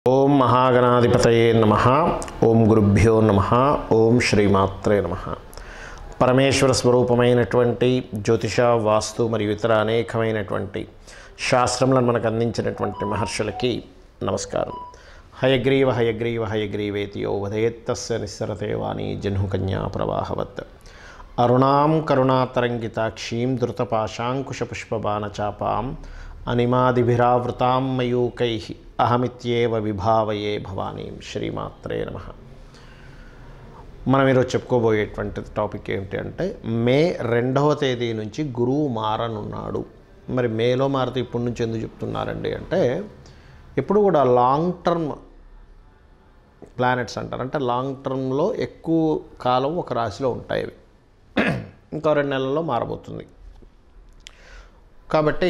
ఓం మహాగణాధిపతయే నమ ఓం గురుభ్యో నమ ఓం శ్రీమాత్రే నమ పరమేశ్వర స్వరూపమైనటువంటి జ్యోతిష వాస్తు మరియు ఇతర అనేకమైనటువంటి శాస్త్రములను మనకు అందించినటువంటి మహర్షులకి నమస్కారం హయగ్రీవ హయగ్రీవ హయగ్రీవేతి యో వదయత్తస్య నిస్సరతే వాణి జహ్నుకన్యా ప్రవాహవత్ అరుణాం కరుణాతరంగితాక్షీం ధృతపాశాంకుశపుష్పబాణచాపాం అనిమాదిభిరావృతాం మయూకై అహమిత్యేవ విభావయే భవానీం శ్రీమాత్రే నమ మనం ఈరోజు చెప్పుకోబోయేటువంటి టాపిక్ ఏమిటి అంటే మే రెండవ తేదీ నుంచి గురువు మారనున్నాడు మరి మేలో మారితే ఇప్పటి నుంచి ఎందుకు చెప్తున్నారండి అంటే ఎప్పుడు కూడా లాంగ్ టర్మ్ ప్లానెట్స్ అంటారు అంటే లాంగ్ టర్మ్లో ఎక్కువ కాలం ఒక రాశిలో ఉంటాయి అవి ఇంకో రెండు నెలల్లో మారబోతుంది కాబట్టి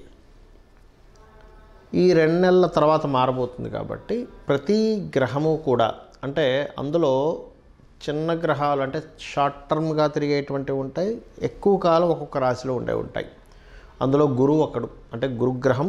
ఈ రెండు నెలల తర్వాత మారబోతుంది కాబట్టి ప్రతి గ్రహము కూడా అంటే అందులో చిన్న గ్రహాలు అంటే షార్ట్ టర్మ్గా తిరిగేటువంటివి ఉంటాయి ఎక్కువ కాలం ఒక్కొక్క రాశిలో ఉండే ఉంటాయి అందులో గురువు ఒకడు అంటే గురుగ్రహం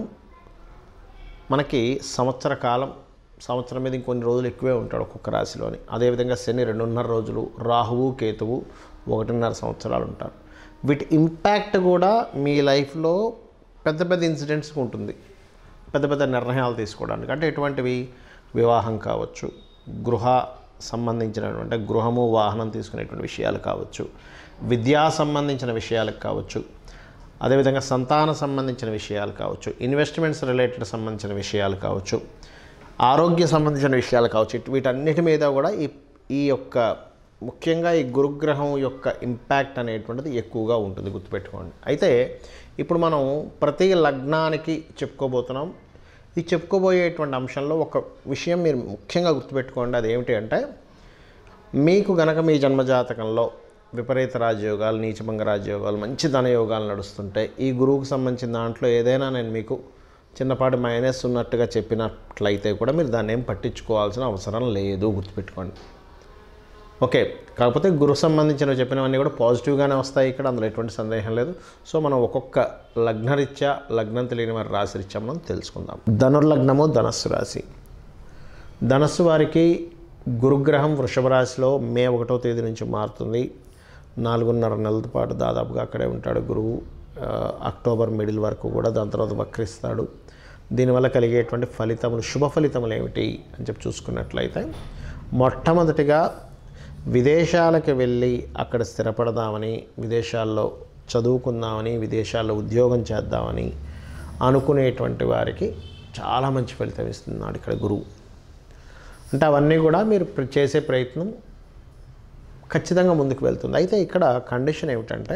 మనకి సంవత్సర కాలం సంవత్సరం మీద ఇంకొన్ని రోజులు ఎక్కువే ఉంటాడు ఒక్కొక్క రాశిలోని అదేవిధంగా శని రెండున్నర రోజులు రాహువు కేతువు ఒకటిన్నర సంవత్సరాలు ఉంటారు వీటి ఇంపాక్ట్ కూడా మీ లైఫ్లో పెద్ద పెద్ద ఇన్సిడెంట్స్కి ఉంటుంది పెద్ద పెద్ద నిర్ణయాలు తీసుకోవడానికి అంటే ఎటువంటివి వివాహం కావచ్చు గృహ సంబంధించినటువంటి గృహము వాహనం తీసుకునేటువంటి విషయాలు కావచ్చు విద్యా సంబంధించిన విషయాలకు కావచ్చు అదేవిధంగా సంతాన సంబంధించిన విషయాలు కావచ్చు ఇన్వెస్ట్మెంట్స్ రిలేటెడ్ సంబంధించిన విషయాలు కావచ్చు ఆరోగ్య సంబంధించిన విషయాలు కావచ్చు ఇటు- వీటన్నిటి మీద కూడా ఈ ఈ యొక్క ముఖ్యంగా ఈ గురుగ్రహం యొక్క ఇంపాక్ట్ అనేటువంటిది ఎక్కువగా ఉంటుంది గుర్తుపెట్టుకోండి అయితే ఇప్పుడు మనం ప్రతి లగ్నానికి చెప్పుకోబోతున్నాం ఈ చెప్పుకోబోయేటువంటి అంశంలో ఒక విషయం మీరు ముఖ్యంగా గుర్తుపెట్టుకోండి అది ఏమిటి అంటే మీకు గనక మీ జన్మజాతకంలో విపరీత రాజయోగాలు నీచభంగ రాజయోగాలు మంచి ధనయోగాలు నడుస్తుంటే ఈ గురువుకు సంబంధించిన దాంట్లో ఏదైనా నేను మీకు చిన్నపాటి మైనస్ ఉన్నట్టుగా చెప్పినట్లయితే కూడా మీరు దాన్ని ఏం పట్టించుకోవాల్సిన అవసరం లేదు గుర్తుపెట్టుకోండి ఓకే కాకపోతే గురు సంబంధించినవి చెప్పినవన్నీ కూడా పాజిటివ్గానే వస్తాయి ఇక్కడ అందులో ఎటువంటి సందేహం లేదు సో మనం ఒక్కొక్క లగ్నరీత్యా లగ్నం తెలియని వారి రాశి రీత్యా మనం తెలుసుకుందాం ధనుర్లగ్నము ధనస్సు రాశి ధనస్సు వారికి గురుగ్రహం వృషభ రాశిలో మే ఒకటో తేదీ నుంచి మారుతుంది నాలుగున్నర నెలల పాటు దాదాపుగా అక్కడే ఉంటాడు గురువు ఆ, అక్టోబర్ మిడిల్ వరకు కూడా దాని తర్వాత వక్రిస్తాడు దీనివల్ల కలిగేటువంటి ఫలితములు శుభ ఫలితములు ఏమిటి అని చెప్పి చూసుకున్నట్లయితే మొట్టమొదటిగా విదేశాలకు వెళ్ళి అక్కడ స్థిరపడదామని విదేశాల్లో చదువుకుందామని విదేశాల్లో ఉద్యోగం చేద్దామని అనుకునేటువంటి వారికి చాలా మంచి ఫలితం ఇస్తున్నాడు ఇక్కడ గురువు అంటే అవన్నీ కూడా మీరు ప్ర- చేసే ప్రయత్నం ఖచ్చితంగా ముందుకు వెళ్తుంది అయితే ఇక్కడ కండిషన్ ఏమిటంటే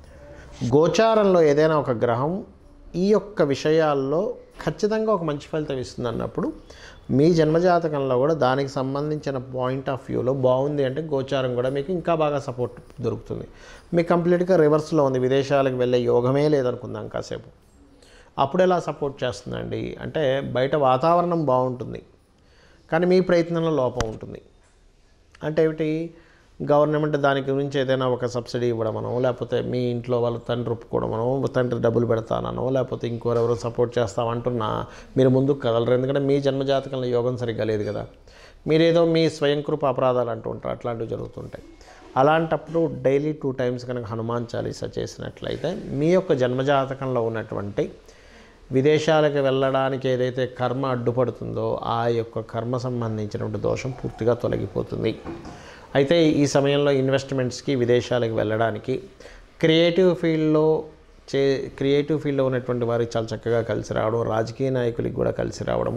గోచారంలో ఏదైనా ఒక గ్రహం ఈ యొక్క విషయాల్లో ఖచ్చితంగా ఒక మంచి ఫలితం ఇస్తుంది అన్నప్పుడు మీ జన్మజాతకంలో కూడా దానికి సంబంధించిన పాయింట్ ఆఫ్ వ్యూలో బాగుంది అంటే గోచారం కూడా మీకు ఇంకా బాగా సపోర్ట్ దొరుకుతుంది మీకు కంప్లీట్గా రివర్స్లో ఉంది విదేశాలకు వెళ్ళే యోగమే లేదనుకుందాం కాసేపు అప్పుడు ఎలా సపోర్ట్ చేస్తుందండి అంటే బయట వాతావరణం బాగుంటుంది కానీ మీ ప్రయత్నంలో లోపం ఉంటుంది అంటే ఏమిటి గవర్నమెంట్ దాని గురించి ఏదైనా ఒక సబ్సిడీ ఇవ్వడమనో లేకపోతే మీ ఇంట్లో వాళ్ళ తండ్రి ఒప్పుకోవడమనో తండ్రి డబ్బులు పెడతానో లేకపోతే ఇంకోరెవరో సపోర్ట్ చేస్తామంటున్నా మీరు ముందుకు కదలరు ఎందుకంటే మీ జన్మజాతకంలో యోగం సరిగ్గా లేదు కదా మీరేదో మీ స్వయంకృప అపరాధాలు అంటూ ఉంటారు అట్లాంటివి జరుగుతుంటాయి అలాంటప్పుడు డైలీ టూ టైమ్స్ కనుక హనుమాన్ చాలీసా చేసినట్లయితే మీ యొక్క జన్మజాతకంలో ఉన్నటువంటి విదేశాలకు వెళ్ళడానికి ఏదైతే కర్మ అడ్డుపడుతుందో ఆ యొక్క కర్మ సంబంధించినటువంటి దోషం పూర్తిగా తొలగిపోతుంది అయితే ఈ సమయంలో ఇన్వెస్ట్మెంట్స్కి విదేశాలకు వెళ్ళడానికి క్రియేటివ్ ఫీల్డ్లో చే క్రియేటివ్ ఫీల్డ్లో ఉన్నటువంటి వారికి చాలా చక్కగా కలిసి రావడం రాజకీయ నాయకులకి కూడా కలిసి రావడము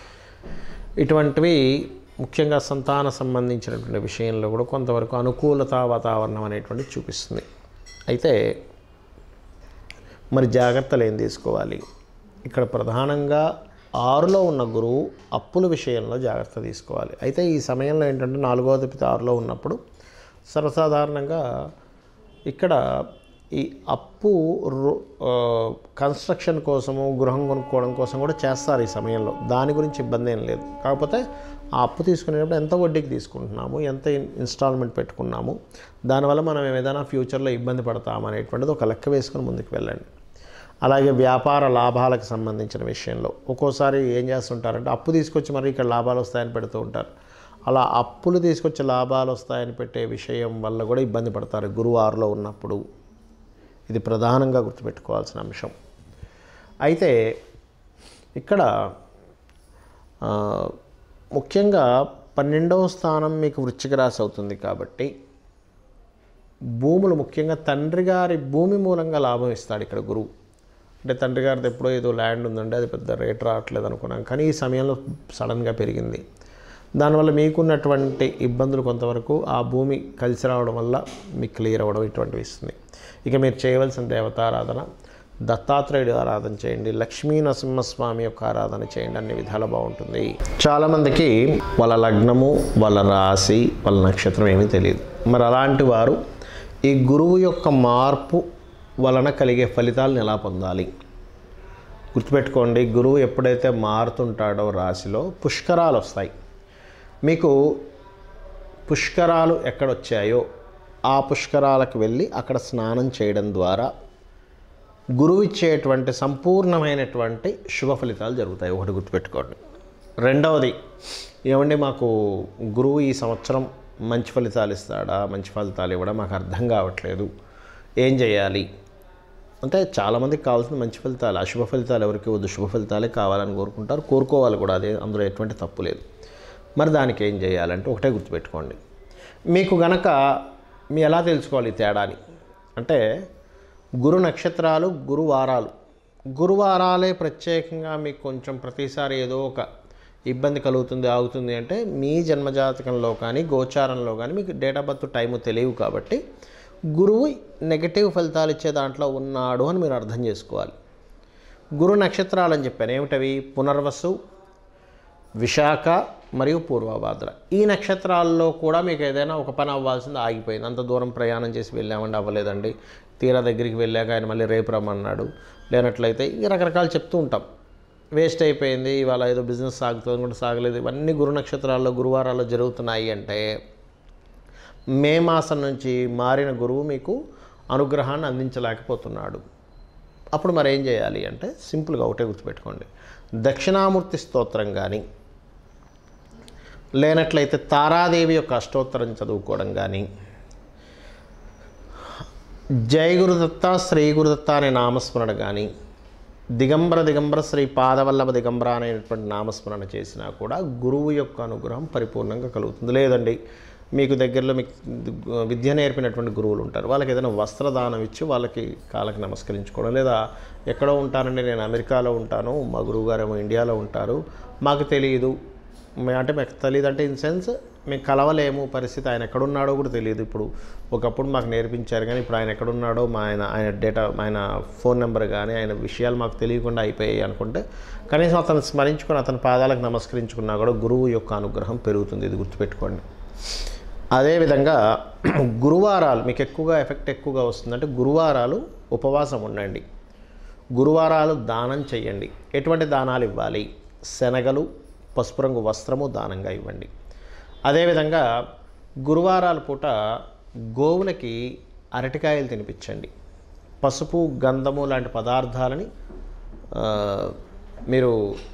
ఇటువంటివి ముఖ్యంగా సంతాన సంబంధించినటువంటి విషయంలో కూడా కొంతవరకు అనుకూలత వాతావరణం అనేటువంటి చూపిస్తుంది అయితే మరి జాగ్రత్తలు ఏం తీసుకోవాలి ఇక్కడ ప్రధానంగా ఆరులో ఉన్న గురువు అప్పుల విషయంలో జాగ్రత్త తీసుకోవాలి అయితే ఈ సమయంలో ఏంటంటే నాలుగో అధిపతి ఆరులో ఉన్నప్పుడు సర్వసాధారణంగా ఇక్కడ ఈ అప్పు రు- ఆ, కన్స్ట్రక్షన్ కోసము గృహం కొనుక్కోవడం కోసం కూడా చేస్తారు ఈ సమయంలో దాని గురించి ఇబ్బంది ఏం లేదు కాకపోతే ఆ అప్పు తీసుకునేటప్పుడు ఎంత వడ్డీకి తీసుకుంటున్నాము ఎంత ఇన్- ఇన్స్టాల్మెంట్ పెట్టుకున్నాము దానివల్ల మనం ఏదైనా ఫ్యూచర్లో ఇబ్బంది పడతాం అనేటువంటిది ఒక లెక్క వేసుకొని ముందుకు వెళ్ళండి అలాగే వ్యాపార లాభాలకు సంబంధించిన విషయంలో ఒక్కోసారి ఏం చేస్తుంటారంటే అప్పు తీసుకొచ్చి మరి ఇక్కడ లాభాలు వస్తాయని పెడుతూ ఉంటారు అలా అప్పులు తీసుకొచ్చి లాభాలు వస్తాయని పెట్టే విషయం వల్ల కూడా ఇబ్బంది పడతారు గురువు ఆరులో ఉన్నప్పుడు ఇది ప్రధానంగా గుర్తుపెట్టుకోవాల్సిన అంశం అయితే ఇక్కడ ఆ, ముఖ్యంగా పన్నెండవ స్థానం మీకు వృశ్చిక రాశి అవుతుంది కాబట్టి భూములు ముఖ్యంగా తండ్రి గారి భూమి మూలంగా లాభం ఇస్తాడు ఇక్కడ గురువు అంటే తండ్రి గారిది ఎప్పుడో ఏదో ల్యాండ్ ఉందండి అది పెద్ద రేట్ రావట్లేదు అనుకున్నాం కానీ ఈ సమయంలో సడన్గా పెరిగింది దానివల్ల మీకున్నటువంటి ఇబ్బందులు కొంతవరకు ఆ భూమి కలిసి రావడం వల్ల మీకు క్లియర్ అవ్వడం ఇటువంటివి ఇస్తుంది ఇక మీరు చేయవలసిన దేవతారాధన దత్తాత్రేయుడు ఆరాధన చేయండి లక్ష్మీ నరసింహస్వామి యొక్క ఆరాధన చేయండి అన్ని విధాలు బాగుంటుంది చాలామందికి వాళ్ళ లగ్నము వాళ్ళ రాశి వాళ్ళ నక్షత్రం ఏమీ తెలియదు మరి అలాంటి వారు ఈ గురువు యొక్క మార్పు వలన కలిగే ఫలితాలను ఎలా పొందాలి గుర్తుపెట్టుకోండి గురువు ఎప్పుడైతే మారుతుంటాడో రాశిలో పుష్కరాలు వస్తాయి మీకు పుష్కరాలు ఎక్కడొచ్చాయో ఆ పుష్కరాలకు వెళ్ళి అక్కడ స్నానం చేయడం ద్వారా గురువు ఇచ్చేటువంటి సంపూర్ణమైనటువంటి శుభ ఫలితాలు జరుగుతాయి ఒకటి గుర్తుపెట్టుకోండి రెండవది ఏమండి మాకు గురువు ఈ సంవత్సరం మంచి ఫలితాలు ఇస్తాడా మంచి ఫలితాలు ఇవ్వడం మాకు అర్థం కావట్లేదు ఏం చేయాలి అంటే చాలామందికి కావాల్సిన మంచి ఫలితాలు అశుభ ఫలితాలు ఎవరికి వద్దు శుభ ఫలితాలే కావాలని కోరుకుంటారు కోరుకోవాలి కూడా అదే అందులో ఎటువంటి తప్పు లేదు మరి దానికి ఏం చేయాలంటే ఒకటే గుర్తుపెట్టుకోండి మీకు గనక మీ ఎలా తెలుసుకోవాలి ఈ తేడాని అంటే గురు నక్షత్రాలు గురు వారాలు గురువారాలే ప్రత్యేకంగా మీకు కొంచెం ప్రతిసారి ఏదో ఒక ఇబ్బంది కలుగుతుంది ఆగుతుంది అంటే మీ జన్మజాతకంలో కానీ గోచారంలో కానీ మీకు డేట్ ఆఫ్ బర్త్ టైము తెలియవు కాబట్టి గురువు నెగటివ్ ఫలితాలు ఇచ్చే దాంట్లో ఉన్నాడు అని మీరు అర్థం చేసుకోవాలి గురు నక్షత్రాలు అని చెప్పాను ఏమిటవి పునర్వసు విశాఖ మరియు పూర్వభాద్ర ఈ నక్షత్రాల్లో కూడా మీకు ఏదైనా ఒక పని అవ్వాల్సింది ఆగిపోయింది అంత దూరం ప్రయాణం చేసి వెళ్ళామండి అవ్వలేదండి తీరా దగ్గరికి వెళ్ళాక ఆయన మళ్ళీ రేపు రమ్మన్నాడు లేనట్లయితే ఈ రకరకాలు చెప్తూ ఉంటాం వేస్ట్ అయిపోయింది ఇవాళ ఏదో బిజినెస్ సాగుతుంది కూడా సాగలేదు ఇవన్నీ గురు నక్షత్రాల్లో గురువారాల్లో జరుగుతున్నాయి అంటే మే మాసం నుంచి మారిన గురువు మీకు అనుగ్రహాన్ని అందించలేకపోతున్నాడు అప్పుడు మరి ఏం చేయాలి అంటే సింపుల్గా ఒకటే గుర్తుపెట్టుకోండి దక్షిణామూర్తి స్తోత్రం కానీ లేనట్లయితే తారాదేవి యొక్క అష్టోత్తరం చదువుకోవడం కానీ జయ గురుదత్త శ్రీ గురుదత్త అనే నామస్మరణ కానీ దిగంబర దిగంబర శ్రీ పాదవల్లభ దిగంబర అనేటువంటి నామస్మరణ చేసినా కూడా గురువు యొక్క అనుగ్రహం పరిపూర్ణంగా కలుగుతుంది లేదండి మీకు దగ్గరలో మీకు విద్య నేర్పినటువంటి గురువులు ఉంటారు వాళ్ళకి ఏదైనా వస్త్రదానం ఇచ్చి వాళ్ళకి కాళ్ళకి నమస్కరించుకోవడం లేదా ఎక్కడో ఉంటానండి నేను అమెరికాలో ఉంటాను మా గురువుగారేమో ఇండియాలో ఉంటారు మాకు తెలియదు మే- అంటే మాకు తెలియదు అంటే ఇన్ సెన్స్ మేము కలవలేము పరిస్థితి ఆయన ఎక్కడున్నాడో కూడా తెలియదు ఇప్పుడు ఒకప్పుడు మాకు నేర్పించారు కానీ ఇప్పుడు ఆయన ఎక్కడున్నాడో మా ఆయన ఆయన డేటా ఆయన ఫోన్ నెంబర్ కానీ ఆయన విషయాలు మాకు తెలియకుండా అయిపోయాయి అనుకుంటే కనీసం అతను స్మరించుకొని అతని పాదాలకు నమస్కరించుకున్నా కూడా గురువు యొక్క అనుగ్రహం పెరుగుతుంది ఇది గుర్తుపెట్టుకోండి అదేవిధంగా గురువారాలు మీకు ఎక్కువగా ఎఫెక్ట్ ఎక్కువగా వస్తుందంటే గురువారాలు ఉపవాసం ఉండండి గురువారాలు దానం చేయండి ఎటువంటి దానాలు ఇవ్వాలి శనగలు పసుపు రంగు వస్త్రము దానంగా ఇవ్వండి అదేవిధంగా గురువారాల పూట గోవులకి అరటికాయలు తినిపించండి పసుపు గంధము లాంటి పదార్థాలని ఆ, మీరు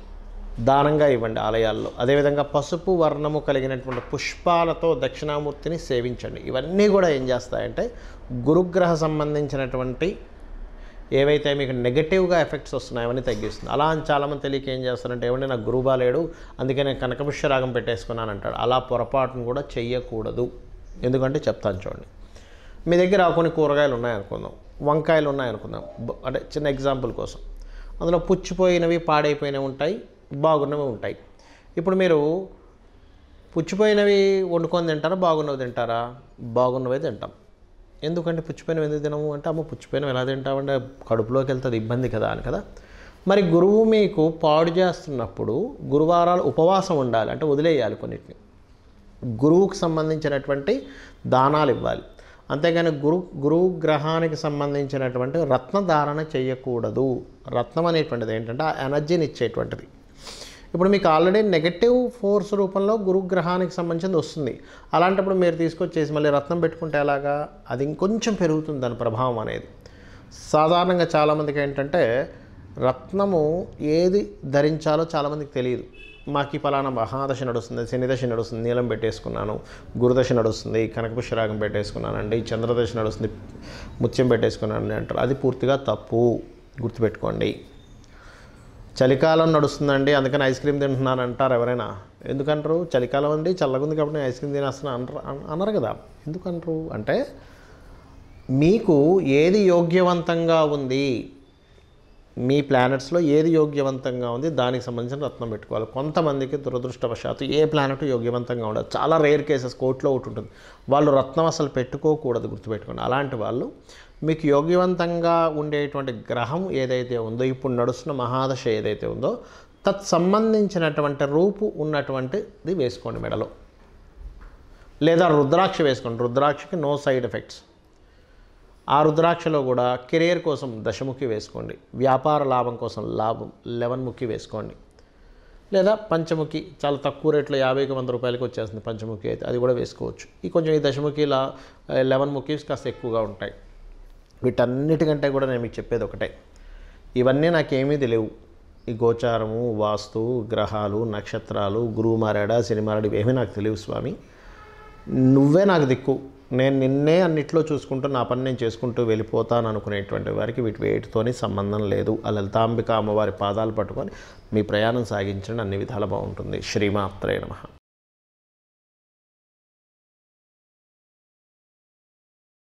దానంగా ఇవ్వండి ఆలయాల్లో అదేవిధంగా పసుపు వర్ణము కలిగినటువంటి పుష్పాలతో దక్షిణామూర్తిని సేవించండి ఇవన్నీ కూడా ఏం చేస్తాయంటే గురుగ్రహ సంబంధించినటువంటి ఏవైతే మీకు నెగటివ్గా ఎఫెక్ట్స్ వస్తున్నాయో అవన్నీ తగ్గిస్తుంది అలా అని చాలామంది తెలియక ఏం చేస్తారంటే ఏమంటే నాకు గురువు బాలేడు అందుకే నేను కనకపుష్య రాగం పెట్టేసుకున్నాను అంటాడు అలా పొరపాటును కూడా చెయ్యకూడదు ఎందుకంటే చెప్తాను చూడండి మీ దగ్గర కొన్ని కూరగాయలు ఉన్నాయనుకుందాం వంకాయలు ఉన్నాయనుకుందాం బ- అంటే చిన్న ఎగ్జాంపుల్ కోసం అందులో పుచ్చిపోయినవి పాడైపోయినవి ఉంటాయి బాగున్నవి ఉంటాయి ఇప్పుడు మీరు పుచ్చిపోయినవి వండుకొని తింటారా బాగున్నవి తింటారా బాగున్నవే తింటాం ఎందుకంటే పుచ్చిపోయినవి ఎందుకు తినము అంటే అమ్మ పుచ్చిపోయినవి ఎలా తింటామంటే కడుపులోకి వెళ్తుంది ఇబ్బంది కదా అని కదా మరి గురువు మీకు పాడు చేస్తున్నప్పుడు గురువారాలు ఉపవాసం ఉండాలి అంటే వదిలేయాలి కొన్నిటిని గురువుకు సంబంధించినటువంటి దానాలు ఇవ్వాలి అంతేగాని గురు గురువు గ్రహానికి సంబంధించినటువంటి రత్న ధారణ చేయకూడదు రత్నం అనేటువంటిది ఏంటంటే ఆ ఎనర్జీని ఇచ్చేటువంటిది ఇప్పుడు మీకు ఆల్రెడీ నెగటివ్ ఫోర్స్ రూపంలో గురుగ్రహానికి సంబంధించింది వస్తుంది అలాంటప్పుడు మీరు తీసుకొచ్చేసి మళ్ళీ రత్నం పెట్టుకుంటే ఎలాగా అది ఇంకొంచెం పెరుగుతుంది దాని ప్రభావం అనేది సాధారణంగా చాలామందికి ఏంటంటే రత్నము ఏది ధరించాలో చాలామందికి తెలియదు మాకు ఈ పలానా మహాదశ నడుస్తుంది శనిదశ నడుస్తుంది నీలం పెట్టేసుకున్నాను గురుదశ నడుస్తుంది కనకపుష్యరాగం పెట్టేసుకున్నానండి చంద్రదశ నడుస్తుంది ముత్యం పెట్టేసుకున్నానండి అంటారు అది పూర్తిగా తప్పు గుర్తుపెట్టుకోండి చలికాలం నడుస్తుందండి అందుకని ఐస్ క్రీమ్ తింటున్నాను అంటారు ఎవరైనా ఎందుకంటారు చలికాలం అండి చల్లగుంది కాబట్టి నేను ఐస్ క్రీమ్ తినేస్తున్నా అంటారు అన్- అన్నారు కదా ఎందుకంటారు అంటే మీకు ఏది యోగ్యవంతంగా ఉంది మీ ప్లానెట్స్లో ఏది యోగ్యవంతంగా ఉంది దానికి సంబంధించిన రత్నం పెట్టుకోవాలి కొంతమందికి దురదృష్టవశాత్తు ఏ ప్లానెట్ యోగ్యవంతంగా ఉండదు చాలా రేర్ కేసెస్ కోర్టులో ఒకటి ఉంటుంది వాళ్ళు రత్నం అసలు పెట్టుకోకూడదు గుర్తుపెట్టుకోండి అలాంటి వాళ్ళు మీకు యోగ్యవంతంగా ఉండేటువంటి గ్రహం ఏదైతే ఉందో ఇప్పుడు నడుస్తున్న మహాదశ ఏదైతే ఉందో తత్ సంబంధించినటువంటి రూపు ఉన్నటువంటిది వేసుకోండి మెడలో లేదా రుద్రాక్ష వేసుకోండి రుద్రాక్షకి నో సైడ్ ఎఫెక్ట్స్ ఆ రుద్రాక్షలో కూడా కెరియర్ కోసం దశముఖి వేసుకోండి వ్యాపార లాభం కోసం లాభం లెవెన్ ముఖి వేసుకోండి లేదా పంచముఖి చాలా తక్కువ రేట్లో యాభైకి వంద రూపాయలకి వచ్చేస్తుంది పంచముఖి అయితే అది కూడా వేసుకోవచ్చు ఈ కొంచెం ఈ దశముఖి లా లెవెన్ ముఖీస్ కాస్త ఎక్కువగా ఉంటాయి వీటన్నిటికంటే కూడా నేను మీకు చెప్పేది ఒకటే ఇవన్నీ నాకేమీ తెలియవు ఈ గోచారము వాస్తు గ్రహాలు నక్షత్రాలు గురువు మారాడా శని మారాడు ఇవేమీ నాకు తెలియవు స్వామి నువ్వే నాకు దిక్కు నేను నిన్నే అన్నిట్లో చూసుకుంటూ నా పని నేను చేసుకుంటూ వెళ్ళిపోతాను అనుకునేటువంటి వారికి వీటి వేటితోని సంబంధం లేదు ఆ లలితాంబిక అమ్మవారి పాదాలు పట్టుకొని మీ ప్రయాణం సాగించండి అన్ని విధాలు బాగుంటుంది శ్రీమాత్రే నమః